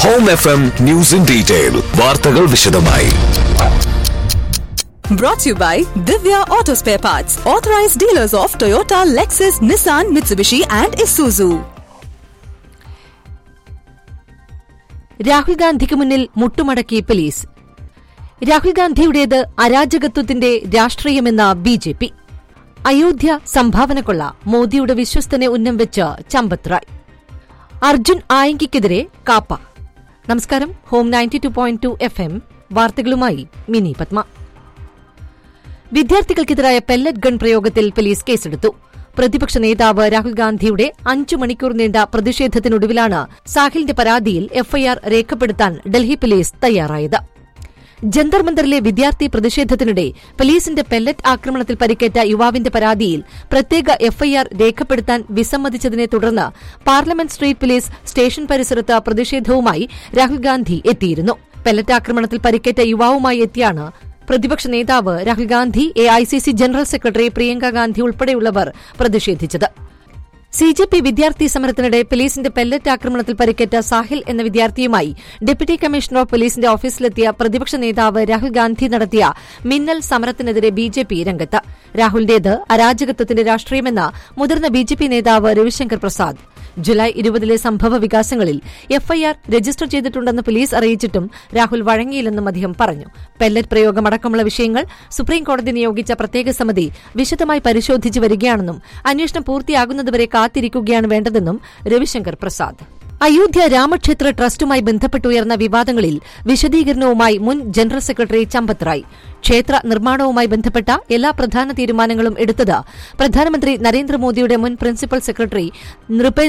Home F M news in detail വാർത്തകൾ വിശദമായി Brought to you by Divya Auto Spare Parts, authorized dealers of Toyota, Lexus, Nissan, Mitsubishi, and Isuzu. Rahul ഗാന്ധിക്ക് മുന്നിൽ മുട്ടുമടക്കി police Rahul ഗാന്ധിയുടേത് അരാജകത്വത്തിന്റെ രാഷ്ട്രീയമെന്ന ബി ജെ പി അയോധ്യ സംഭാവനക്കൊള്ള മോദിയുടെ വിശ്വസ്തനെ ഉന്നം വെച്ച് ചമ്പത് റായ് അർജുൻ ആയങ്കിക്കെതിരെ കാപ്പ നമസ്കാരം home ninety two point two F M വാർത്തകളുമായി മിനി പത്മ വിദ്യാർത്ഥികൾക്കെതിരായ പെല്ലറ്റ് ഗൺ പ്രയോഗത്തിൽ പോലീസ് കേസെടുത്തു പ്രതിപക്ഷ നേതാവ് രാഹുൽ ഗാന്ധിയുടെ അഞ്ചു മണിക്കൂർ നീണ്ട പ്രതിഷേധത്തിനൊടുവിലാണ് സാഹിലിന്റെ പരാതിയിൽ എഫ്ഐആർ രേഖപ്പെടുത്താൻ ഡൽഹി പോലീസ് തയ്യാറായത് ജന്തർ മന്ദറിലെ വിദ്യാർത്ഥി പ്രതിഷേധത്തിനിടെ പോലീസിന്റെ പെല്ലറ്റ് ആക്രമണത്തിൽ പരിക്കേറ്റ യുവാവിന്റെ പരാതിയിൽ പ്രത്യേക എഫ്ഐആർ രേഖപ്പെടുത്താൻ വിസമ്മതിച്ചതിനെ തുടർന്ന് പാർലമെന്റ് സ്ട്രീറ്റ് പോലീസ് സ്റ്റേഷൻ പരിസരത്ത് പ്രതിഷേധവുമായി രാഹുൽ ഗാന്ധി എത്തിയിരുന്നു പെല്ലറ്റ് ആക്രമണത്തിൽ പരിക്കേറ്റ യുവാവുമായി എത്തിയാണ് പ്രതിപക്ഷ നേതാവ് Rahul Gandhi A I C C general secretary Priyanka Gandhi ഉൾപ്പെടെയുള്ളവർ പ്രതിഷേധിച്ചത് സി ജെ പി വിദ്യാർത്ഥി സമരത്തിനിടെ പോലീസിന്റെ പെല്ലറ്റ് ആക്രമണത്തിൽ പരിക്കേറ്റ സാഹിൽ എന്ന വിദ്യാർത്ഥിയുമായി ഡെപ്യൂട്ടി കമ്മീഷണർ ഓഫ് പോലീസിന്റെ ഓഫീസിലെത്തിയ പ്രതിപക്ഷ നേതാവ് രാഹുൽ ഗാന്ധി നടത്തിയ മിന്നൽ സമരത്തിനെതിരെ ബി ജെ പി രംഗത്ത് രാഹുലിന്റേത് അരാജകത്വത്തിന്റെ രാഷ്ട്രീയമെന്ന മുതിർന്ന ബി ജെ പി നേതാവ് രവിശങ്കർ പ്രസാദ് ജൂലൈ ഇരുപതിലെ സംഭവ വികാസങ്ങളിൽ എഫ്ഐആർ രജിസ്റ്റർ ചെയ്തിട്ടുണ്ടെന്ന് പോലീസ് അറിയിച്ചിട്ടും രാഹുൽ വഴങ്ങിയില്ലെന്നും അദ്ദേഹം പറഞ്ഞു പെല്ലറ്റ് പ്രയോഗമടക്കമുള്ള വിഷയങ്ങൾ സുപ്രീംകോടതി നിയോഗിച്ച പ്രത്യേക സമിതി വിശദമായി പരിശോധിച്ചു വരികയാണെന്നും അന്വേഷണം പൂർത്തിയാകുന്നതുവരെ കാത്തിരിക്കുകയാണ് വേണ്ടതെന്നും രവിശങ്കർ പ്രസാദ് അയോധ്യ രാമക്ഷേത്ര ട്രസ്റ്റുമായി ബന്ധപ്പെട്ടുയർന്ന വിവാദങ്ങളിൽ വിശദീകരണവുമായി മുൻ ജനറൽ സെക്രട്ടറി ചമ്പത് റായ് ക്ഷേത്ര നിർമ്മാണവുമായി ബന്ധപ്പെട്ട എല്ലാ പ്രധാന തീരുമാനങ്ങളും എടുത്തത് പ്രധാനമന്ത്രി നരേന്ദ്രമോദിയുടെ മുൻ പ്രിൻസിപ്പൽ സെക്രട്ടറി നൃപേന്ദ്ര